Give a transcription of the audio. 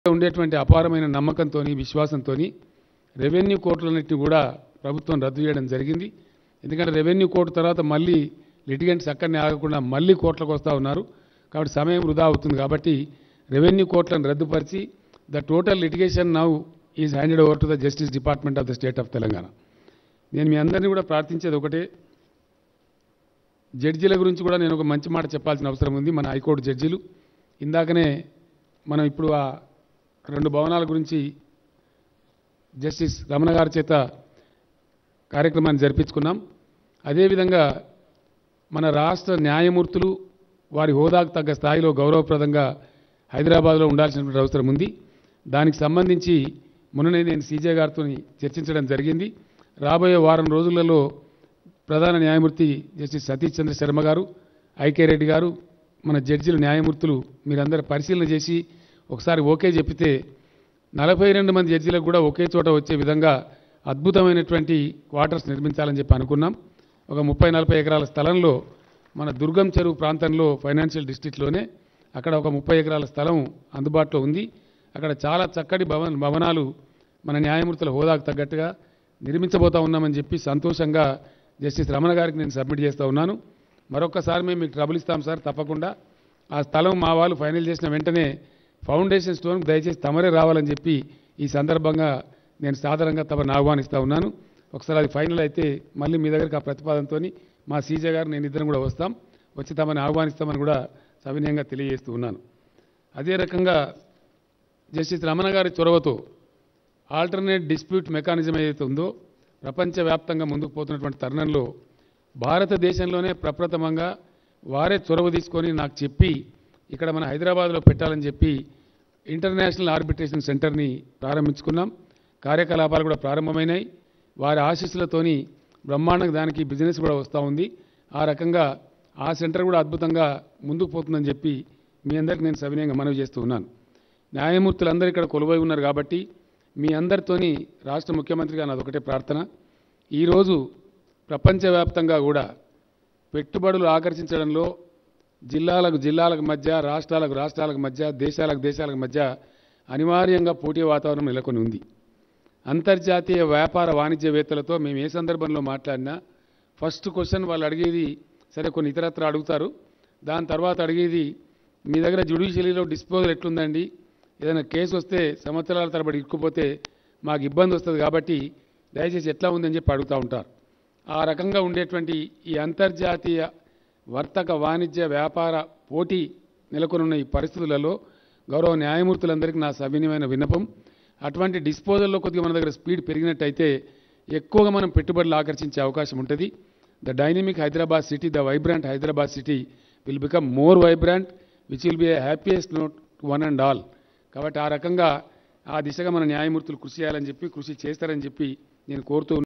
ఉండేటువంటి అపారమైన నమ్మకంతో విశ్వాసంతో రెవెన్యూ కోర్టులన్నింటినీ కూడా ప్రభుత్వం రద్దు చేయడం జరిగింది ఎందుకంటే రెవెన్యూ కోర్టు తర్వాత మళ్ళీ లిటిగెంట్స్ అక్కడనే ఆగకుండా మళ్ళీ కోర్టులకు వస్తూ ఉన్నారు కాబట్టి సమయం వృధా అవుతుంది కాబట్టి రెవెన్యూ కోర్టులను రద్దుపరిచి the total litigation now is handed over to the justice department of the state of Telangana నేను మీ అందరినీ కూడా ప్రార్థించేది ఒకటే జడ్జీల గురించి కూడా నేను ఒక మంచి మాట చెప్పాల్సిన అవసరం ఉంది మన హైకోర్టు జడ్జీలు ఇందాకనే మనం ఇప్పుడు ఆ రెండు భవనాల గురించి జస్టిస్ రమణ గారి చేత కార్యక్రమాన్ని జరిపించుకున్నాం అదేవిధంగా మన రాష్ట్ర న్యాయమూర్తులు వారి హోదాకు తగ్గ స్థాయిలో గౌరవప్రదంగా హైదరాబాద్లో ఉండాల్సినటువంటి అవసరం ఉంది దానికి సంబంధించి మొన్ననే నేను సీజే గారితో చర్చించడం జరిగింది రాబోయే వారం రోజులలో ప్రధాన న్యాయమూర్తి జస్టిస్ సతీష్ చంద్ర శర్మ గారు ఐకే రెడ్డి గారు మన జడ్జిల న్యాయమూర్తులు మీరందరూ పరిశీలన చేసి ఒకసారి ఓకే చెప్పితే నలభై రెండు మంది జడ్జీలకు కూడా ఒకే చోట వచ్చే విధంగా అద్భుతమైనటువంటి క్వార్టర్స్ నిర్మించాలని చెప్పి అనుకున్నాం ఒక ముప్పై నలభై ఎకరాల స్థలంలో మన దుర్గం చెరువు ప్రాంతంలో ఫైనాన్షియల్ డిస్ట్రిక్ట్లోనే అక్కడ ఒక ముప్పై ఎకరాల స్థలం అందుబాటులో ఉంది అక్కడ చాలా చక్కటి భవన భవనాలు మన న్యాయమూర్తుల హోదాకు తగ్గట్టుగా నిర్మించబోతా ఉన్నామని చెప్పి సంతోషంగా జస్టిస్ రమణ గారికి నేను సబ్మిట్ చేస్తూ ఉన్నాను మరొక్కసారి మేము మీకు ట్రబుల్ ఇస్తాం సార్ తప్పకుండా ఆ స్థలం మా వాళ్ళు ఫైనల్ చేసిన వెంటనే ఫౌండేషన్ స్టోన్ దయచేసి తమరే రావాలని చెప్పి ఈ సందర్భంగా నేను సాధారణంగా తమను ఆహ్వానిస్తూ ఉన్నాను ఒకసారి అది ఫైనల్ అయితే మళ్ళీ మీ దగ్గరికి ఆ ప్రతిపాదనతో మా సీజే గారు నేను ఇద్దరం కూడా వస్తాం వచ్చి తమని ఆహ్వానిస్తామని కూడా సవినయంగా తెలియజేస్తూ ఉన్నాను అదే రకంగా జస్టిస్ రమణ గారి చొరవతో ఆల్టర్నేట్ డిస్ప్యూట్ మెకానిజం ఏదైతే ఉందో ప్రపంచవ్యాప్తంగా ముందుకు పోతున్నటువంటి తరుణంలో భారతదేశంలోనే ప్రప్రథమంగా వారే చొరవ తీసుకొని నాకు చెప్పి ఇక్కడ మన హైదరాబాద్లో పెట్టాలని చెప్పి ఇంటర్నేషనల్ ఆర్బిట్రేషన్ సెంటర్ని ప్రారంభించుకున్నాం కార్యకలాపాలు కూడా ప్రారంభమైనాయి వారి ఆశీస్సులతోని బ్రహ్మాండంగా దానికి బిజినెస్ కూడా వస్తూ ఉంది ఆ రకంగా ఆ సెంటర్ కూడా అద్భుతంగా ముందుకు పోతుందని చెప్పి మీ అందరికి నేను సవినయంగా మనవి చేస్తూ ఉన్నాను న్యాయమూర్తులందరూ ఇక్కడ కొలువై ఉన్నారు కాబట్టి మీ అందరితోని రాష్ట్ర ముఖ్యమంత్రిగా నాది ఒకటే ప్రార్థన ఈరోజు ప్రపంచవ్యాప్తంగా కూడా పెట్టుబడులు ఆకర్షించడంలో జిల్లాలకు జిల్లాలకు మధ్య రాష్ట్రాలకు రాష్ట్రాలకు మధ్య దేశాలకు దేశాలకు మధ్య అనివార్యంగా పోటీ వాతావరణం నెలకొని ఉంది అంతర్జాతీయ వ్యాపార వాణిజ్యవేత్తలతో మేము ఏ సందర్భంలో మాట్లాడినా ఫస్ట్ క్వశ్చన్ వాళ్ళు అడిగేది సరే కొన్ని ఇతరత్ర అడుగుతారు దాని తర్వాత అడిగేది మీ దగ్గర జ్యుడిషియరీలో డిస్పోజల్ ఎట్లుందండి ఏదైనా కేసు వస్తే సంవత్సరాల తరబడి ఇరుక్కుపోతే మాకు ఇబ్బంది వస్తుంది కాబట్టి దయచేసి ఎట్లా ఉందని చెప్పి అడుగుతూ ఉంటారు ఆ రకంగా ఉండేటువంటి ఈ అంతర్జాతీయ వర్తక వాణిజ్య వ్యాపార పోటీ నెలకొనున్న ఈ పరిస్థితులలో గౌరవ న్యాయమూర్తులందరికీ నా సవినయమైన విన్నపం అటువంటి డిస్పోజల్లో కొద్దిగా మన దగ్గర స్పీడ్ పెరిగినట్టయితే ఎక్కువగా మనం పెట్టుబడులు ఆకర్షించే అవకాశం ఉంటుంది the dynamic Hyderabad city the vibrant Hyderabad city will become more vibrant which will be a happiest note one and all కాబట్టి ఆ రకంగా ఆ దిశగా మన న్యాయమూర్తులు కృషి చేయాలని చెప్పి కృషి చేస్తారని చెప్పి నేను కోరుతూ